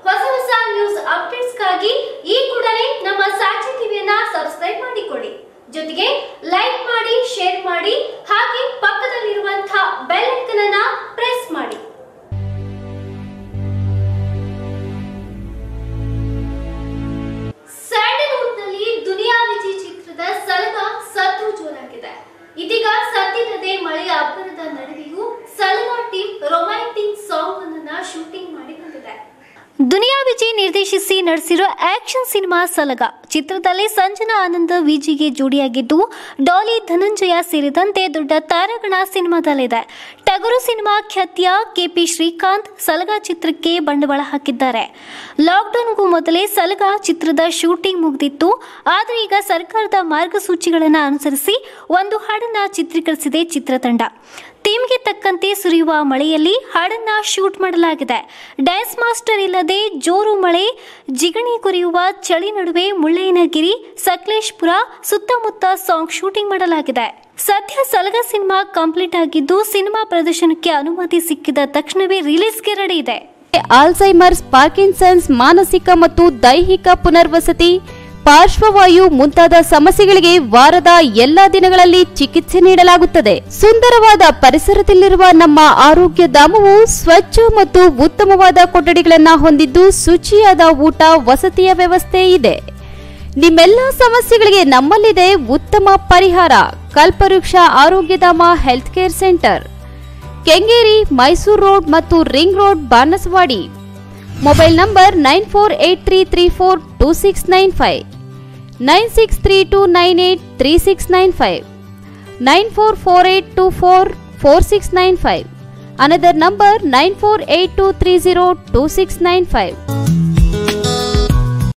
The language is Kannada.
ಹೊಸ ಹೊಸ ನ್ಯೂಸ್ ಅಪ್ಡೇಟ್ಸ್ಗಾಗಿ ಈ ಕೂಡಲೇ ನಮ್ಮ ಸಾಕ್ಷಿ ಟಿವಿಯನ್ನ ಸಬ್ಸ್ಕ್ರೈಬ್ ಮಾಡಿಕೊಳ್ಳಿ ಜೊತೆಗೆ ಲೈಕ್ ಮಾಡಿ ಶೇರ್ ಮಾಡಿ ಹಾಗೆ ಪಕ್ಕದಲ್ಲಿರುವಂತಹ ಬೆಲ್ ಐಕನ್ ಅನ್ನ ಪ್ರೆಸ್ ಮಾಡಿ ಸ್ಯಾಂಡಲ್ವುಡ್ನಲ್ಲಿ ದುನಿಯಾ ವಿಜಯ್ ಚಿತ್ರದ ಸಲಗ ಸದ್ದು ಜೋರಾಗಿದೆ ಇದೀಗ ಸದ್ದಿಲ್ಲದೆ ಮಳೆಯ ಅಬ್ಬರದ ನಡುವೆಯೂ ಸಲಗ ಟೀಮ್ ರೊಮ್ಯಾಂಟಿಕ್ ಸಾಂಗ್ ಅನ್ನ ಶೂಟಿಂಗ್ ಮಾಡಿ ಬಂದಿದೆ ದುನಿಯಾ ವಿಜಯ್ ನಿರ್ದೇಶಿಸಿ ನಡೆಸಿರೋ ಆಕ್ಷನ್ ಸಿನಿಮಾ ಸಲಗ ಚಿತ್ರದಲ್ಲಿ ಸಂಜನಾ ಆನಂದ್ ವಿಜಿಗೆ ಜೋಡಿಯಾಗಿದ್ದು ಡಾಲಿ ಧನಂಜಯ ಸೇರಿದಂತೆ ದೊಡ್ಡ ತಾರಾಗಣ ಸಿನಿಮಾದಲ್ಲಿದೆ ಟಗರು ಸಿನಿಮಾ ಖ್ಯಾತಿಯ ಕೆಪಿ ಶ್ರೀಕಾಂತ್ ಸಲಗ ಚಿತ್ರಕ್ಕೆ ಬಂಡವಾಳ ಹಾಕಿದ್ದಾರೆ ಲಾಕ್ಡೌನ್ಗೂ ಮೊದಲೇ ಸಲಗ ಚಿತ್ರದ ಶೂಟಿಂಗ್ ಮುಗಿದಿತ್ತು ಆದರೆ ಈಗ ಸರ್ಕಾರದ ಮಾರ್ಗಸೂಚಿಗಳನ್ನು ಅನುಸರಿಸಿ ಒಂದು ಹಾಡನ್ನ ಚಿತ್ರೀಕರಿಸಿದೆ ಚಿತ್ರತಂಡ ಥೀಮ್ಗೆ ತಕ್ಕಂತೆ ಸುರಿಯುವ ಮಳೆಯಲ್ಲಿ ಹಾಡನ್ನ ಶೂಟ್ ಮಾಡಲಾಗಿದೆ ಡ್ಯಾನ್ಸ್ ಮಾಸ್ಟರ್ ಇಲ್ಲದೆ ಜೋರು ಮಳೆ ಜಿಗಣಿ ಕುರಿಯುವ ಚಳಿ ನಡುವೆ ಮುಳ್ಳಯ್ಯನಗಿರಿ ಸಕಲೇಶ್ಪುರ ಸುತ್ತಮುತ್ತ ಸಾಂಗ್ ಶೂಟಿಂಗ್ ಮಾಡಲಾಗಿದೆ ಸದ್ಯ ಸಲಗ ಸಿನಿಮಾ ಕಂಪ್ಲೀಟ್ ಆಗಿದ್ದು ಸಿನಿಮಾ ಪ್ರದರ್ಶನಕ್ಕೆ ಅನುಮತಿ ಸಿಕ್ಕಿದ ತಕ್ಷಣವೇ ರಿಲೀಸ್ಗೆ ರೆಡಿ ಇದೆ ಆಲ್ಝೈಮರ್ಸ್ ಪಾರ್ಕಿನ್ಸನ್ಸ್ ಮಾನಸಿಕ ಮತ್ತು ದೈಹಿಕ ಪುನರ್ವಸತಿ ಪಾರ್ಶ್ವವಾಯು ಮುಂತಾದ ಸಮಸ್ಯೆಗಳಿಗೆ ವಾರದ ಎಲ್ಲಾ ದಿನಗಳಲ್ಲಿ ಚಿಕಿತ್ಸೆ ನೀಡಲಾಗುತ್ತದೆ ಸುಂದರವಾದ ಪರಿಸರದಲ್ಲಿರುವ ನಮ್ಮ ಆರೋಗ್ಯ ಧಾಮವು ಸ್ವಚ್ಛ ಮತ್ತು ಉತ್ತಮವಾದ ಕೊಠಡಿಗಳನ್ನ ಹೊಂದಿದ್ದು ಶುಚಿಯಾದ ಊಟ ವಸತಿಯ ವ್ಯವಸ್ಥೆ ಇದೆ ನಿಮ್ಮೆಲ್ಲ ಸಮಸ್ಯೆಗಳಿಗೆ ನಮ್ಮಲ್ಲಿದೆ ಉತ್ತಮ ಪರಿಹಾರ Kalpavriksha Arogyadhama health care centre Kengeri Mysuru road ಮತ್ತು ring road Banaswadi mobile number nine four eight three three four two six nine five nine six three two nine eight three six nine five nine four four eight two four four six nine five another number nine four eight two three zero two six nine five